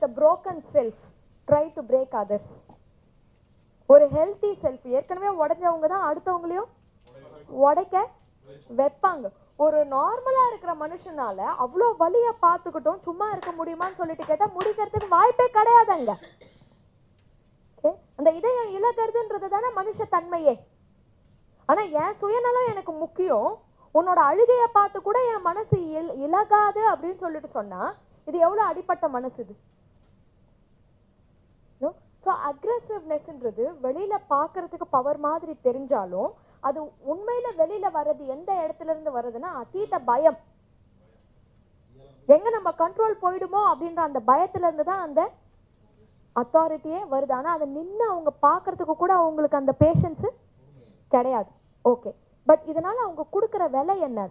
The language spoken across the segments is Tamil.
With a broken self try to break others ஒரு ஹெல்த்தி செல்ஃப் ஏற்கனவே உடைஞ்சவங்க தான் அடுத்தவங்களையும் உடைக்க வைப்பாங்க ஒரு நார்மலா இருக்கிற மனுஷனால அவ்வளோ வலிய பார்த்துக்கிட்டும் சும்மா இருக்க முடியுமான்னு சொல்லிட்டு கேட்டா முடிக்கிறதுக்கு வாய்ப்பே கிடையாதுங்க Okay? அந்த இதயம் இழக்கிறதுன்றது தானே மனுஷ தன்மையே ஆனா என் சுயநலம் எனக்கு முக்கியம் உன்னோட அழுகைய பார்த்து கூட என் மனசு இல்- இலகாது அப்படின்னு சொல்லிட்டு சொன்னா இது எவ்வளவு அடிப்பட்ட மனசு இது ஸோ அக்ரெசிவ்னஸ்ன்றது வெளியில பார்க்கறதுக்கு பவர் மாதிரி தெரிஞ்சாலும் அது உண்மையில வெளியில வர்றது எந்த இடத்துல இருந்து வருதுன்னா அதீத பயம் எங்க நம்ம கண்ட்ரோல் போயிடுமோ அப்படின்ற அந்த பயத்துல இருந்து தான் அந்த அத்தாரிட்டியே வருது ஆனா அதை நின்னு அவங்க பார்க்கறதுக்கு கூட அவங்களுக்கு அந்த பேஷன்ஸ் கிடையாது ஓகே பட் இதனால அவங்க கொடுக்குற விலை என்ன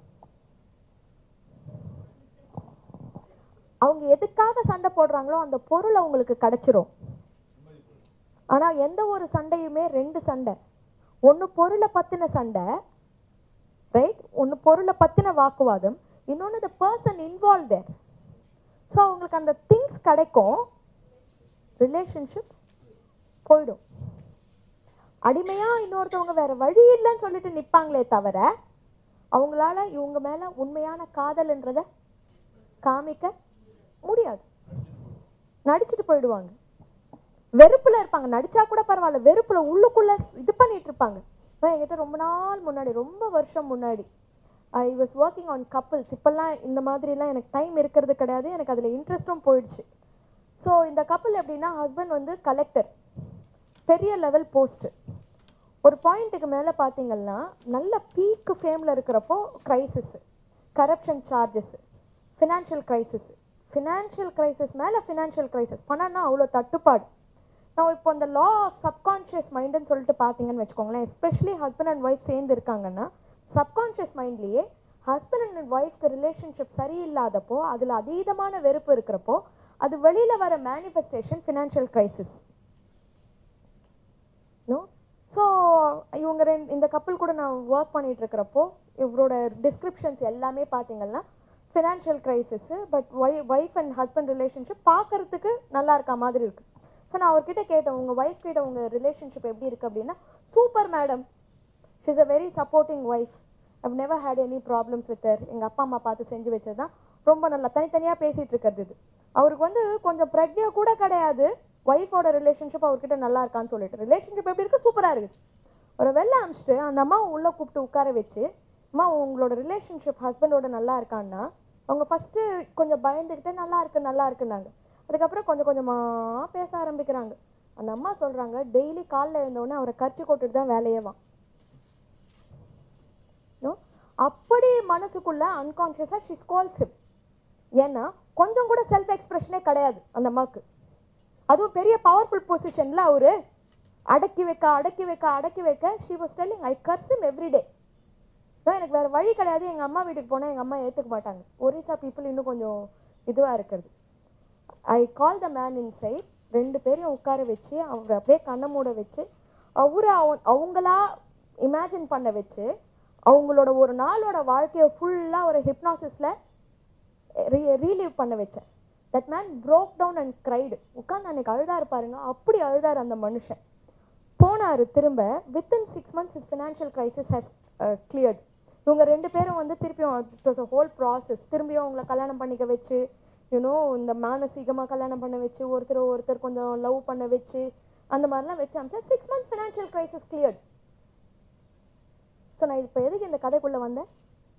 அவங்க எதுக்காக சண்டை போடுறாங்களோ அந்த பொருள் அவங்களுக்கு கிடைச்சிரும் ஆனா எந்த ஒரு சண்டையுமே ரெண்டு சண்டை ஒண்ணு பொருளை பத்தின சண்டை ரைட் ஒண்ணு பொருளை பத்தின வாக்குவாதம் இன்னொன்னு the person involve there so அவங்களுக்கு அந்த திங்ஸ் கிடைக்கும் ரிலேஷன்ஷிப் போயிடும் அடிமையா இன்னொருத்தவங்க வேற வழி இல்லைன்னு சொல்லிட்டு நிப்பாங்களே தவிர அவங்களால இவங்க மேல உண்மையான காதல்ன்றத காமிக்க முடியாது நடிச்சுட்டு போயிடுவாங்க வெறுப்புல இருப்பாங்க நடிச்சா கூட பரவாயில்ல வெறுப்புல உள்ளுக்குள்ள இது பண்ணிட்டு இருப்பாங்க நான் என்கிட்ட ரொம்ப நாள் முன்னாடி ரொம்ப வருஷம் முன்னாடி I was working on couples இப்பெல்லாம் இந்த மாதிரிலாம் எனக்கு டைம் இருக்கிறது கிடையாது எனக்கு அதுல இன்ட்ரெஸ்டும் போயிடுச்சு ஸோ இந்த கப்பல் எப்படின்னா ஹஸ்பண்ட் வந்து கலெக்டர் பெரிய லெவல் போஸ்ட் ஒரு பாயிண்ட்டுக்கு மேலே பார்த்தீங்கன்னா நல்ல பீக்கு ஃபேமில் இருக்கிறப்போ crisis corruption charges financial crisis financial crisis மேலே ஃபினான்ஷியல் கிரைசிஸ் பணம்னா அவ்வளோ தட்டுப்பாடு நான் இப்போ இந்த லா ஆஃப் சப்கான்ஷியஸ் மைண்டுன்னு சொல்லிட்டு பார்த்தீங்கன்னு வச்சுக்கோங்களேன் எஸ்பெஷலி ஹஸ்பண்ட் அண்ட் ஒய்ஃப் சேர்ந்து இருக்காங்கன்னா சப்கான்ஷியஸ் மைண்ட்லேயே ஹஸ்பண்ட் அண்ட் ஒய்ஃப்க்கு ரிலேஷன்ஷிப் சரியில்லாதப்போ அதில் அதீதமான வெறுப்பு இருக்கிறப்போ அது வெளியில வர manifestation financial crisis no so இவங்க ரெண்டு இந்த கப்பல் கூட நான் ஒர்க் பண்ணிட்டு இருக்கிறப்போ இவரோட டிஸ்கிரிப்ஷன்ஸ் எல்லாமே பார்த்தீங்கன்னா financial crisis but why wife and husband relationship பார்க்கறதுக்கு நல்லா இருக்க மாதிரி இருக்கு ஸோ நான் அவர்கிட்ட கேட்டேன் உங்க ஒய்ஃப் கிட்ட உங்க ரிலேஷன்ஷிப் எப்படி இருக்கு அப்படின்னா super madam she's a very supporting wife I've never had any problems with her எங்க அப்பா அம்மா பார்த்து செஞ்சு வச்சது தான் ரொம்ப நல்லா தனித்தனியா பேசிட்டு இருக்கிறது இது அவருக்கு வந்து கொஞ்சம் பிரக்ஞை கூட கிடையாது ஒய்ஃபோட ரிலேஷன்ஷிப் அவர்கிட்ட நல்லா இருக்கான்னு சொல்லிட்டு ரிலேஷன்ஷிப் எப்படி இருக்கு சூப்பரா இருக்கு ஒரு வெளில அமிச்சிட்டு அந்த அம்மா உள்ள கூப்பிட்டு உட்கார வச்சு அம்மா உங்களோட ரிலேஷன்ஷிப் ஹஸ்பண்டோட நல்லா இருக்கான்னா அவங்க ஃபர்ஸ்ட் கொஞ்சம் பயந்துக்கிட்டு நல்லா இருக்கு நல்லா இருக்குன்னாங்க அதுக்கப்புறம் கொஞ்சம் கொஞ்சமா பேச ஆரம்பிக்கிறாங்க அந்த அம்மா சொல்றாங்க டெய்லி காலைல எழுந்தவுடனே அவரை கரிச்சு கொட்டுட்டு தான் வேலையேவான் No? அப்படி மனசுக்குள்ள அன்கான்சியஸா ஷி ஸ்கால்ஸ் him ஏன்னா கொஞ்சம் கூட செல்ஃப் எக்ஸ்பிரஷனே கிடையாது அந்த அம்மாவுக்கு அதுவும் பெரிய பவர்ஃபுல் பொசிஷன்ல அவரு அடக்கி வைக்க அடக்கி வைக்க அடக்கி வைக்க she was telling I curse him every day No, எனக்கு வேற வழி கிடையாது எங்க அம்மா வீட்டுக்கு போனா எங்க அம்மா ஏத்துக்க மாட்டாங்க ஒரிசா பீப்புள் இன்னும் கொஞ்சம் இதுவா இருக்கிறது ஐ கால் த மேன் இன் சைட் ரெண்டு பேரையும் உட்கார வச்சு அவரை அப்படியே கண்ணை மூட வச்சு அவரை அவ- அவங்களா இமேஜின் பண்ண வச்சு அவங்களோட ஒரு நாளோட வாழ்க்கையை ஃபுல்லா ஒரு ஹிப்னாசிஸ்ல ரீலீவ் பண்ண வச்சேன் that man broke down and cried உட்காந்து அன்னைக்கு அழுதாரு பாருங்க அப்படி அழுதாரு அந்த மனுஷன் போனாரு திரும்ப within six months his financial crisis has uh, cleared இவங்க ரெண்டு பேரும் வந்து திருப்பியும் it was a whole process திரும்பியும் அவங்கள கல்யாணம் பண்ணிக்க வச்சு யூனோ இந்த மானசீகமா கல்யாணம் பண்ண வச்சு ஒருத்தர் ஒருத்தர் கொஞ்சம் லவ் பண்ண வச்சு அந்த மாதிரிலாம் வச்சு அமிச்சா six months financial crisis cleared so நான் இப்போ எதுக்கு இந்த கதைக்குள்ள வந்தேன்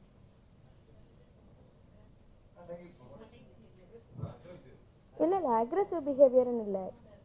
இல்ல இல்ல அக்ரெசிவ் பிஹேவியர்னு இல்ல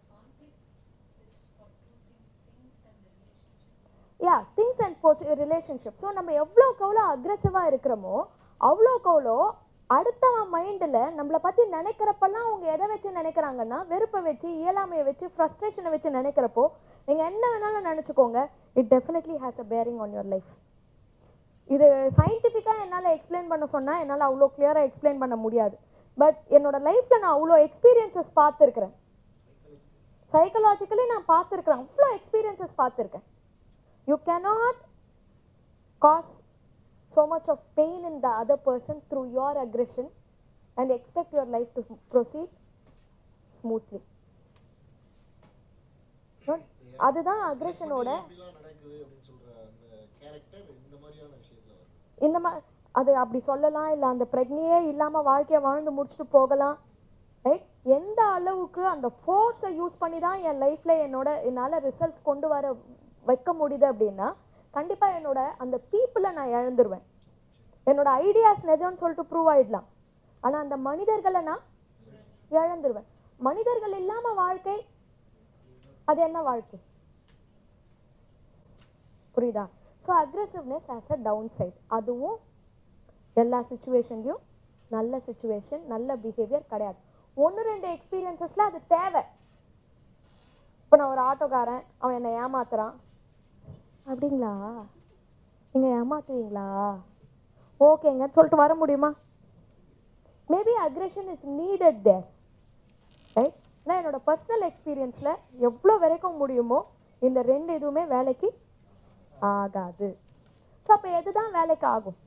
yeah things and relationship so நம்ம எவ்வளோக்கு எவ்வளோ அக்ரெசிவாக இருக்கிறோமோ அவ்வளோக்கு அவ்வளோ அடுத்தவன் மைண்டில் நம்மளை பற்றி நினைக்கிறப்பெல்லாம் அவங்க எதை வச்சு நினைக்கிறாங்கன்னா வெறுப்பை வச்சு இயலாமையை வச்சு ஃப்ரஸ்ட்ரேஷனை வச்சு நினைக்கிறப்போ நீங்கள் என்ன வேணாலும் நினச்சிக்கோங்க it definitely has a bearing on your life இது சயின்டிஃபிக்காக என்னால் எக்ஸ்பிளைன் பண்ண சொன்னால் என்னால் அவ்வளோ கிளியராக எக்ஸ்பிளைன் பண்ண முடியாது பட் என்னோட லைஃப்பில் நான் அவ்வளோ எக்ஸ்பீரியன்சஸ் பார்த்துருக்குறேன் சைக்கலாஜிக்கலி நான் பார்த்துருக்குறேன் அவ்வளோ எக்ஸ்பீரியன்சஸ் பார்த்துருக்கேன் you cannot cause so much of pain in the other person through your aggression and expect your life to proceed smoothly அதுதான் அக்ரெஷனோட இப்படிலாம் நடக்குது அப்படின்னு சொல்ற அந்த கேரக்டர் இந்த மாதிரியான விஷயத்துல வரும் இந்த மா அது அப்படி சொல்லலாம் இல்லை அந்த பிரக்னையே இல்லாமல் வாழ்க்கையை வாழ்ந்து முடிச்சுட்டு போகலாம் ரைட் எந்த அளவுக்கு அந்த ஃபோர்ஸை யூஸ் பண்ணி தான் என் லைஃப்பில் என்னோட என்னால் ரிசல்ட்ஸ் கொண்டு வர வைக்க முடியுது அப்படின்னா கண்டிப்பாக என்னோட அந்த பீப்புளை நான் இழந்துருவேன் என்னோட ஐடியாஸ் நிஜம்னு சொல்லிட்டு ப்ரூவ் ஆயிடலாம் ஆனால் அந்த மனிதர்களை நான் இழந்துருவேன் மனிதர்கள் இல்லாமல் வாழ்க்கை அது என்ன வாழ்க்கை புரியுதா so aggressiveness as a downside அதுவும் எல்லா சுச்சுவேஷன்லையும் நல்ல சுச்சுவேஷன் நல்ல பிஹேவியர் கிடையாது ஒன்று ரெண்டு எக்ஸ்பீரியன்சஸில் அது தேவை இப்போ நான் ஒரு ஆட்டோக்காரன் அவன் என்னை ஏமாத்துறான் அப்படிங்களா நீங்கள் ஏமாத்துவீங்களா ஓகேங்கன்னு சொல்லிட்டு வர முடியுமா maybe aggression is needed there right நான் என்னோட பர்சனல் எக்ஸ்பீரியன்ஸில் எவ்வளோ வரைக்கும் முடியுமோ இந்த ரெண்டு இதுவுமே வேலைக்கு ஆகாது ஸோ அப்போ எதுதான் வேலைக்கு ஆகும்